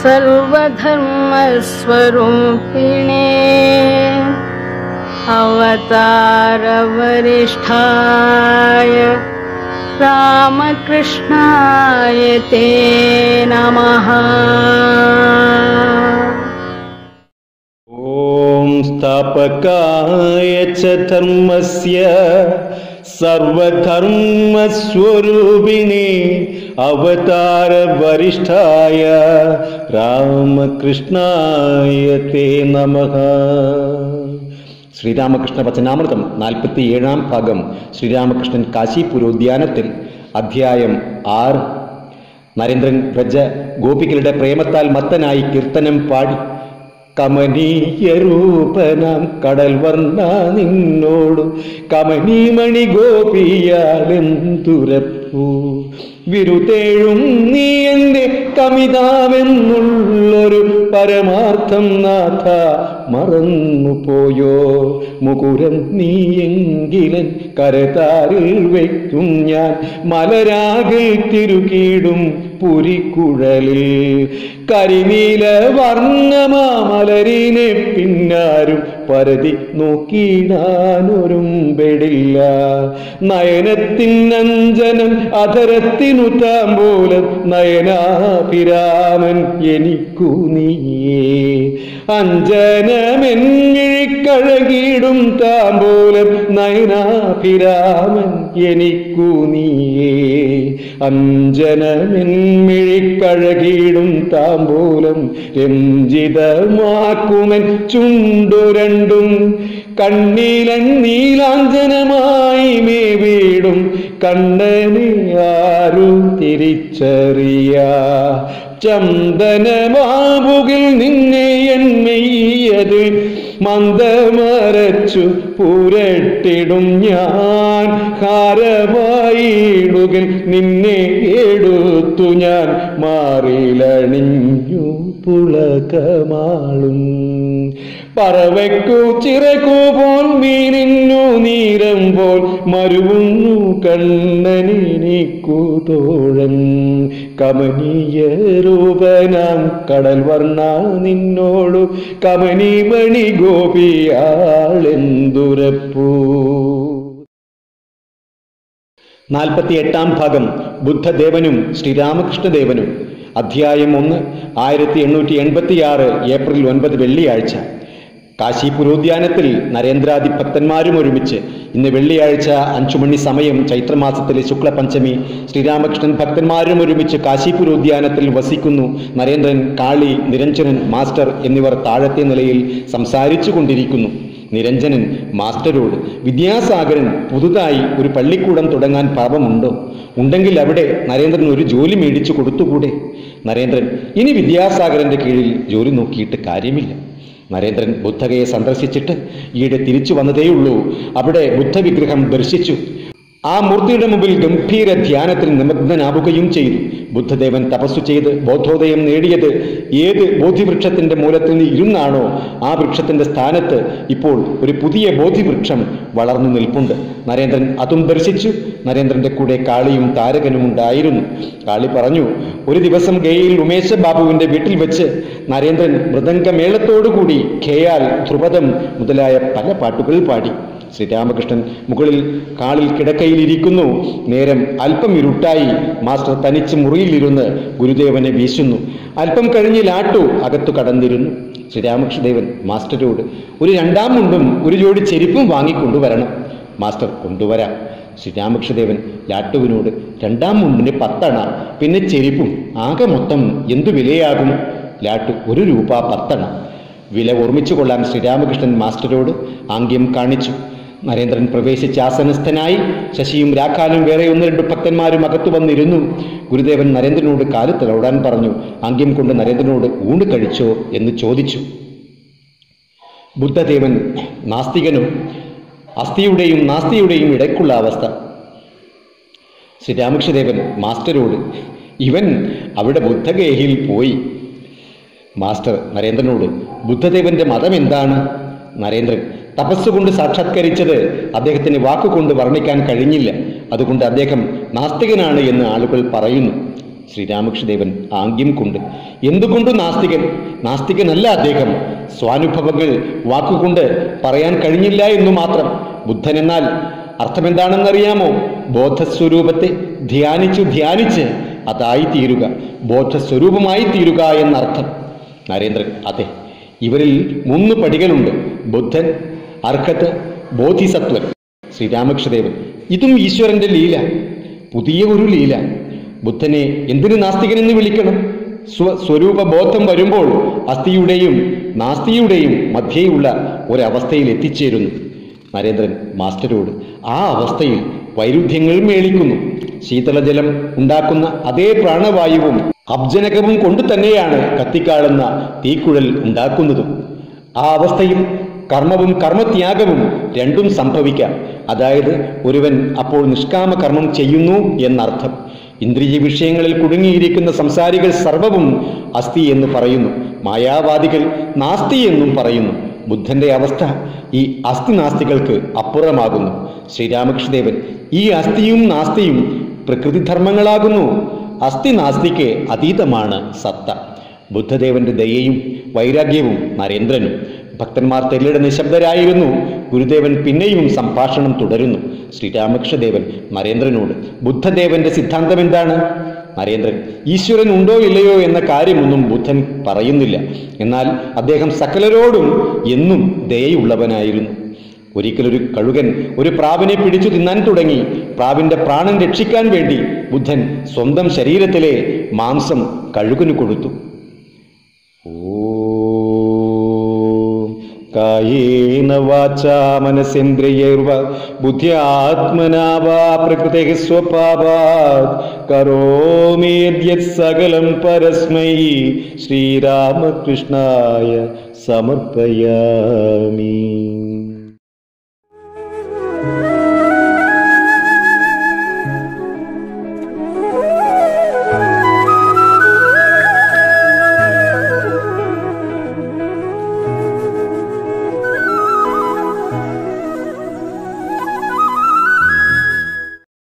सर्वधर्मस्वरूपिणे अवतारवरिष्ठाय रामकृष्णाय ते नमः ॐ स्थापकाय च धर्मस्य सर्वधर्मस्वरूपिणे अवतारवरिष्ठाय രാമകൃഷ്ണായ തേ നമഃ ശ്രീരാമകൃഷ്ണ വചനാമൃതം നാൽപ്പത്തി ഏഴാം ഭാഗം ശ്രീരാമകൃഷ്ണൻ കാശിപുരോദ്യാനത്തിൽ അധ്യായം ആറ് നരേന്ദ്രൻ വ്രജ ഗോപികളുടെ പ്രേമത്താൽ മത്തനായി കീർത്തനം പാടി കമനീയ രൂപനാം കടൽ വർണ്ണ നിന്നോടു കമനീമണി ഗോപിയാളെന്തുരപ്പൂ വിരുതേഴും നീ എന്റെ കമിതാവെന്നുള്ളൊരു പരമാർത്ഥം നാഥ മറന്നു പോയോ മുകുരം നീയെങ്കിലൻ കരതാരിൽ വയ്ക്കും ഞാൻ മലരാകിൽ തിരുകീടും പുരിക്കുഴലിൽ കരിനീല വർണ്ണമാ മലരിനെ പിന്നാരും പരതി നോക്കിയിടാനൊരുമ്പെടില്ല നയനത്തിനഞ്ജനം അധരത്തിനു താമ്പോലം നയനാഭിരാമൻ എനിക്കു നീയേ അഞ്ജനമെന്നിഴിക്കഴകിടും താമ്പോലം നയനാഭിരാമൻ എനിക്കു നീയേ അഞ്ജനമെന്മിഴിക്കഴകിടും താമ്പൂലം രഞ്ജിതമാക്കുമൻ ചുണ്ടു രണ്ടും കണ്ണീലൻ നീലാഞ്ജനമായി മേ വീടും കണ്ണനെ ആരു തിരിച്ചറിയ ചന്ദനമാവുകിൽ നിന്നെ എൺമെയ്യത് മന്ദമരച്ചു പുരട്ടിടും ഞാൻ ഹാരമായിടുകിൽ നിന്നെ എടുത്തു ഞാൻ മാറിലണിഞ്ഞു പുളകമാളും പറവയ്ക്കു ചിറകു പോൽ മീനിന്നു നീരം പോൽ മരുവുന്നു കണ്ണനെനിക്കു തോഴൻ കമനീയ രൂപനാം കടൽ വർണ്ണ നിന്നോടു കമനി മണി ഗോപിയാളെന്തുരപ്പൂ നാൽപ്പത്തി എട്ടാം ഭാഗം ബുദ്ധദേവനും ശ്രീരാമകൃഷ്ണദേവനും അധ്യായം ഒന്ന് ആയിരത്തി എണ്ണൂറ്റി എൺപത്തിയാറ് ഏപ്രിൽ ഒൻപത് വെള്ളിയാഴ്ച കാശിപുരോദ്യാനത്തിൽ നരേന്ദ്രാദി ഭക്തന്മാരും ഒരുമിച്ച് ഇന്ന് വെള്ളിയാഴ്ച അഞ്ചു മണി സമയം ചൈത്രമാസത്തിലെ ശുക്ലപഞ്ചമി ശ്രീരാമകൃഷ്ണൻ ഭക്തന്മാരും ഒരുമിച്ച് കാശിപുരോദ്യാനത്തിൽ വസിക്കുന്നു നരേന്ദ്രൻ കാളി നിരഞ്ജനൻ മാസ്റ്റർ എന്നിവർ താഴത്തെ നിലയിൽ സംസാരിച്ചു കൊണ്ടിരിക്കുന്നു നിരഞ്ജനൻ മാസ്റ്റരോട് വിദ്യാസാഗരൻ പുതുതായി ഒരു പള്ളിക്കൂടം തുടങ്ങാൻ പാപമുണ്ടോ ഉണ്ടെങ്കിൽ അവിടെ നരേന്ദ്രൻ ഒരു ജോലി മേടിച്ചു കൊടുത്തുകൂടെ നരേന്ദ്രൻ ഇനി വിദ്യാസാഗരന്റെ കീഴിൽ ജോലി നോക്കിയിട്ട് കാര്യമില്ല നരേന്ദ്രൻ ബുദ്ധഗയെ സന്ദർശിച്ചിട്ട് ഈയിടെ തിരിച്ചു വന്നതേയുള്ളൂ അവിടെ ബുദ്ധവിഗ്രഹം ദർശിച്ചു ആ മൂർത്തിയുടെ മുമ്പിൽ ഗംഭീര ധ്യാനത്തിൽ നിമഗ്നനാവുകയും ചെയ്തു ബുദ്ധദേവൻ തപസ്സു ചെയ്ത് ബോധോദയം നേടിയത് ഏത് ബോധിവൃക്ഷത്തിന്റെ മൂലത്തിൽ നിന്ന് ഇരുന്നാണോ ആ വൃക്ഷത്തിന്റെ സ്ഥാനത്ത് ഇപ്പോൾ ഒരു പുതിയ ബോധിവൃക്ഷം വളർന്നു നിൽപ്പുണ്ട് നരേന്ദ്രൻ അതും ദർശിച്ചു നരേന്ദ്രന്റെ കൂടെ കാളിയും താരകനും ഉണ്ടായിരുന്നു കാളി പറഞ്ഞു ഒരു ദിവസം ഗയയിൽ ഉമേശ ബാബുവിന്റെ വീട്ടിൽ വെച്ച് നരേന്ദ്രൻ മൃദംഗമേളത്തോടുകൂടി ഖേയാൽ ധ്രുപദം മുതലായ പല പാട്ടുകൾ പാടി ശ്രീരാമകൃഷ്ണൻ മുകളിൽ കാളിൽ കിടക്കയിലിരിക്കുന്നു നേരം അല്പം ഇരുട്ടായി മാസ്റ്റർ തനിച്ച് മുറിയിലിരുന്ന് ഗുരുദേവനെ വീശുന്നു അല്പം കഴിഞ്ഞ് ലാട്ടു അകത്തു കടന്നിരുന്നു ശ്രീരാമകൃഷ്ണദേവൻ മാസ്റ്റരോട് ഒരു രണ്ടാം മുണ്ടും ഒരു ജോഡി ചെരുപ്പും വാങ്ങിക്കൊണ്ടുവരണം മാസ്റ്റർ കൊണ്ടുവരാം ശ്രീരാമകൃഷ്ണദേവൻ ലാട്ടുവിനോട് രണ്ടാം മുണ്ടിന് പത്തണ പിന്നെ ചെരുപ്പും ആകെ മൊത്തം എന്തു വിലയാകും ലാട്ടു ഒരു രൂപ പത്തണ വില ഓർമ്മിച്ചു കൊള്ളാൻ ശ്രീരാമകൃഷ്ണൻ മാസ്റ്റരോട് ആംഗ്യം കാണിച്ചു നരേന്ദ്രൻ പ്രവേശിച്ച് ആസനസ്ഥനായി ശശിയും രാഖാലും വേറെ ഒന്ന് രണ്ട് ഭക്തന്മാരും അകത്തു വന്നിരുന്നു ഗുരുദേവൻ നരേന്ദ്രനോട് കാല് തലോടാൻ പറഞ്ഞു ആംഗ്യം കൊണ്ട് നരേന്ദ്രനോട് ഊണ് കഴിച്ചോ എന്ന് ചോദിച്ചു ബുദ്ധദേവൻ നാസ്തികനും അസ്ഥിയുടെയും നാസ്തിയുടെയും ഇടയ്ക്കുള്ള അവസ്ഥ ശ്രീരാമകൃഷ്ണദേവൻ മാസ്റ്റരോട് ഇവൻ അവിടെ ബുദ്ധഗേഹിൽ പോയി മാസ്റ്റർ നരേന്ദ്രനോട് ബുദ്ധദേവന്റെ മതം എന്താണ് നരേന്ദ്രൻ തപസ്സുകൊണ്ട് സാക്ഷാത്കരിച്ചത് അദ്ദേഹത്തിന് വാക്കുകൊണ്ട് വർണ്ണിക്കാൻ കഴിഞ്ഞില്ല അതുകൊണ്ട് അദ്ദേഹം നാസ്തികനാണ് എന്ന് ആളുകൾ പറയുന്നു ശ്രീരാമകൃഷ്ണദേവൻ ആംഗ്യം കൊണ്ട് എന്തുകൊണ്ട് നാസ്തികൻ നാസ്തികനല്ല അദ്ദേഹം സ്വാനുഭവങ്ങൾ വാക്കുകൊണ്ട് പറയാൻ കഴിഞ്ഞില്ല എന്നു മാത്രം ബുദ്ധൻ എന്നാൽ അർത്ഥമെന്താണെന്നറിയാമോ ബോധസ്വരൂപത്തെ ധ്യാനിച്ചു ധ്യാനിച്ച് അതായി തീരുക ബോധസ്വരൂപമായി തീരുക എന്നർത്ഥം നരേന്ദ്രൻ അതെ ഇവരിൽ മൂന്ന് പടികളുണ്ട് ബുദ്ധൻ അർഹത്ത് ബോധിസത്വൻ ശ്രീരാമകൃഷ്ണദേവൻ ഇതും ഈശ്വരന്റെ ലീല പുതിയ ഒരു ലീല ബുദ്ധനെ എന്തിനു നാസ്തികനെന്ന് വിളിക്കണം സ്വ സ്വരൂപ ബോധം വരുമ്പോൾ അസ്ഥിയുടെയും നാസ്തിയുടെയും മധ്യേയുള്ള ഒരവസ്ഥയിൽ എത്തിച്ചേരുന്നു നരേന്ദ്രൻ മാസ്റ്റരോട് ആ അവസ്ഥയിൽ വൈരുദ്ധ്യങ്ങൾ മേളിക്കുന്നു ശീതളജലം ഉണ്ടാക്കുന്ന അതേ പ്രാണവായുവും അബ്ജനകവും കൊണ്ടു തന്നെയാണ് കത്തിക്കാളുന്ന തീക്കുഴൽ ഉണ്ടാക്കുന്നതും ആ അവസ്ഥയിൽ കർമ്മവും കർമ്മത്യാഗവും രണ്ടും സംഭവിക്കാം അതായത് ഒരുവൻ അപ്പോൾ നിഷ്കാമ കർമ്മം ചെയ്യുന്നു എന്നർത്ഥം ഇന്ദ്രിയ വിഷയങ്ങളിൽ കുടുങ്ങിയിരിക്കുന്ന സംസാരികൾ സർവവും അസ്ഥി എന്ന് പറയുന്നു മായാവാദികൾ നാസ്തി എന്നും പറയുന്നു ബുദ്ധന്റെ അവസ്ഥ ഈ അസ്ഥി നാസ്തികൾക്ക് അപ്പുറമാകുന്നു ശ്രീരാമകൃഷ്ണദേവൻ ഈ അസ്ഥിയും നാസ്തിയും പ്രകൃതിധർമ്മങ്ങളാകുന്നു അസ്ഥി നാസ്തിക്ക് അതീതമാണ് സത്ത ബുദ്ധദേവന്റെ ദയയും വൈരാഗ്യവും നരേന്ദ്രനും ഭക്തന്മാർ തെല്ലിട നിശബ്ദരായിരുന്നു ഗുരുദേവൻ പിന്നെയും സംഭാഷണം തുടരുന്നു ശ്രീരാമകൃഷ്ണദേവൻ നരേന്ദ്രനോട് ബുദ്ധദേവന്റെ സിദ്ധാന്തം എന്താണ് നരേന്ദ്രൻ ഈശ്വരൻ ഉണ്ടോ ഇല്ലയോ എന്ന കാര്യമൊന്നും ബുദ്ധൻ പറയുന്നില്ല എന്നാൽ അദ്ദേഹം സകലരോടും എന്നും ദയയുള്ളവനായിരുന്നു ഒരിക്കലൊരു കഴുകൻ ഒരു പ്രാവിനെ പിടിച്ചു തിന്നാൻ തുടങ്ങി പ്രാവിന്റെ പ്രാണൻ രക്ഷിക്കാൻ വേണ്ടി ബുദ്ധൻ സ്വന്തം ശരീരത്തിലെ മാംസം കഴുകന് കൊടുത്തു ഓം കായേന വാചാ മനസേന്ദ്രിയൈർവ ബുദ്ധ്യാത്മനാ വാ പ്രകൃതേ സ്വഭാവാത് കരോമേദ്യത് സകലം പരസ്മൈ ശ്രീരാമകൃഷ്ണായ സമർപ്പയാമി